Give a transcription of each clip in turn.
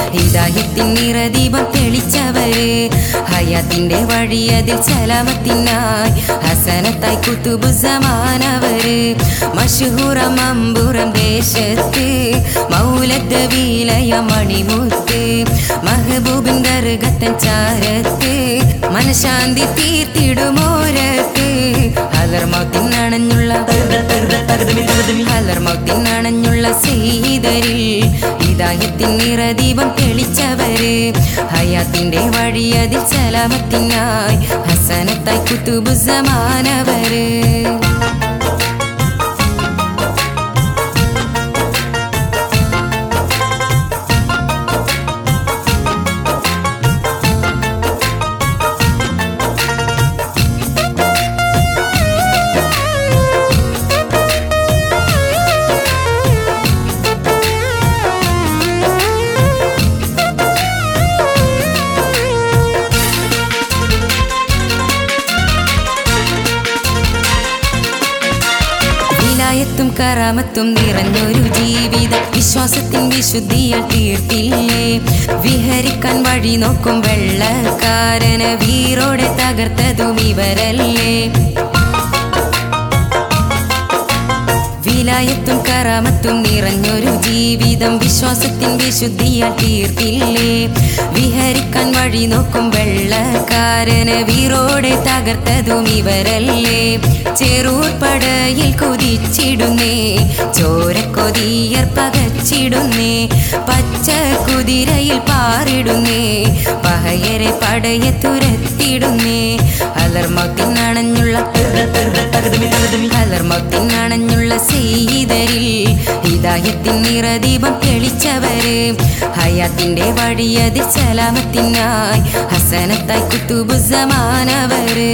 ഹിദായത്തിൻ നിറദീപം തെളിച്ചവര് ഹയാത്തിന്റെ വഴിയതിൽ സലാമത്തിനായി ഹസനത്തായി കുത്തുബുസമാനവര് മഷഹൂറ മമ്പുറം ദേശത്ത് മൗലത്ത് വീലയ മണിമുത്ത് മഹബൂബിൻ ദർഗത്തൻ ചാരത്ത് മനശാന്തി തീർത്തിടുമോരത്ത് അലർമത്തിനണഞ്ഞുള്ള അലർമത്തിനണഞ്ഞുള്ള സീതരിൽ ഹിദായത്തിൻ നിറദീപം തെളിച്ചവര് ഹയാത്തിന്റെ വഴിയതിൽ സലാമത്തിനായി ഹസനത്തായി കുത്തുബുസമാനവര് വിലായത്തും കറാമത്തും നിറഞ്ഞൊരു ജീവിതം വിശ്വാസത്തിൻ വിശുദ്ധിയാൽ തീർത്തില്ലേ വിഹരിക്കാൻ വഴി നോക്കും വെള്ളക്കാരന് വീറോടെ തകർത്തതും ഇവരല്ലേ വിലായത്തും കറാമത്തും നിറഞ്ഞൊരു ജീവിതം വിശ്വാസത്തിൻ വിശുദ്ധിയാൽ തീർത്തില്ലേ വിഹരിക്കാൻ വഴി നോക്കും വെള്ളക്കാരന് വീറോടെ തകർത്തതും ഇവരല്ലേ ചെറൂർ പടയിൽ കുതിച്ചിടുന്നേ ചോരക്കൊതിയർ പകച്ചിടുന്നേ പച്ച കുതിരയിൽ പാറിടുന്നേ പഹയരെ പടയെ തുരത്തിടുന്നേ അലർമത്തിനണഞ്ഞുള്ള അലർമത്തിനണഞ്ഞുള്ള സീതരിൽ ഹിദായത്തിൻ നിറദീപം തെളിച്ചവര് ഹയാത്തിന്റെ വഴിയതിൽ സലാമത്തിനായി ഹസനത്തായി കുത്തുബുസമാനവര്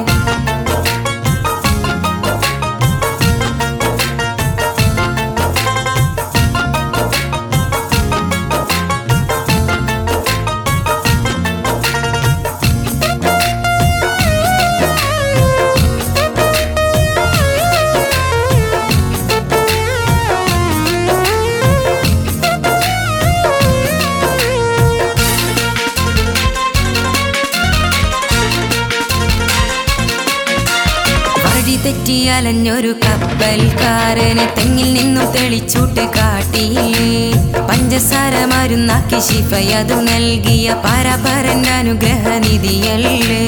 വഴി തെറ്റി അലഞ്ഞൊരു കപ്പൽക്കാരനെ തെങ്ങിൽ നിന്നും തെളിച്ചൂട്ട് കാട്ടിയില്ലേ പഞ്ചസാര മരുന്നാക്കി ശിഫയതു നൽകിയ പരപരന്റെ അനുഗ്രഹനിധിയല്ലേ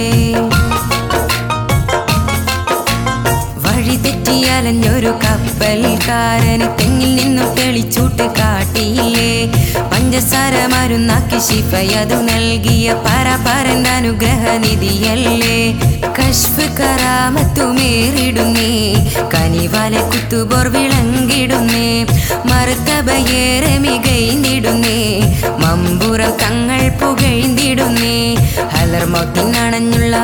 വഴി തെറ്റി അലഞ്ഞൊരു കപ്പൽക്കാരന് തെങ്ങിൽ നിന്നും തെളിച്ചൂട്ട് കാട്ടിയില്ലേ പഞ്ചസാര മരുന്നാക്കി ശിഫയതു നൽകിയ പരപരന്റെ അനുഗ്രഹനിധിയല്ലേ കഷ്ഫ് കറാമത്തുമേറിടുന്നേ കനിവാല കുത്തുപോർ വിളങ്ങിടുന്നേ മറുത്തബയേറെ മികൈന്നിടുന്നേ മമ്പുറം കങ്ങൾ പുകഴ്ന്നിടുന്നേ ഹലർമോത്തിനണഞ്ഞുള്ള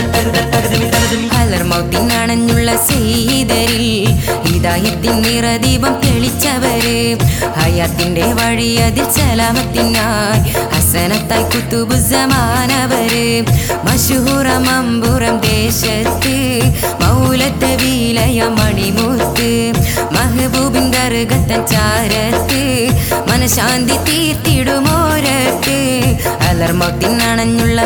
ഹലർമൗത്തിനണഞ്ഞുള്ള സീതരിൽ ഹിദായത്തിൻ നിറദീപം തെളിച്ചവര് ഹയാത്തിന്റെ വഴിയതിൽ സലാമത്തിനായി ഹസനത്തായി കുത്തുബുസമാനവര് മഷൂറ മമ്പുറം ദേശത്ത് മൗലത്ത് വീലയ മണിമുത്ത് മഹബൂബിൻ ദർഗത്തൻ ചാരത്ത് മനശാന്തി തീർത്തിടുമോരത്ത് അലർമത്തിനണഞ്ഞുള്ള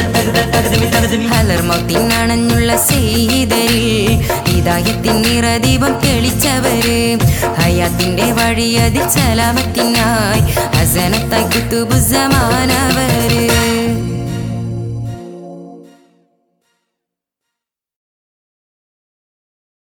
അലർമത്തിനണഞ്ഞുള്ള സീതരിൽ ഹിദായത്തിൻ നിറദീപം തെളിച്ചവര് ഹയാത്തിന്റെ വഴിയതിൽ സലാമത്തിനായി ഹസനത്തായി കുത്തുബുസമാനവര്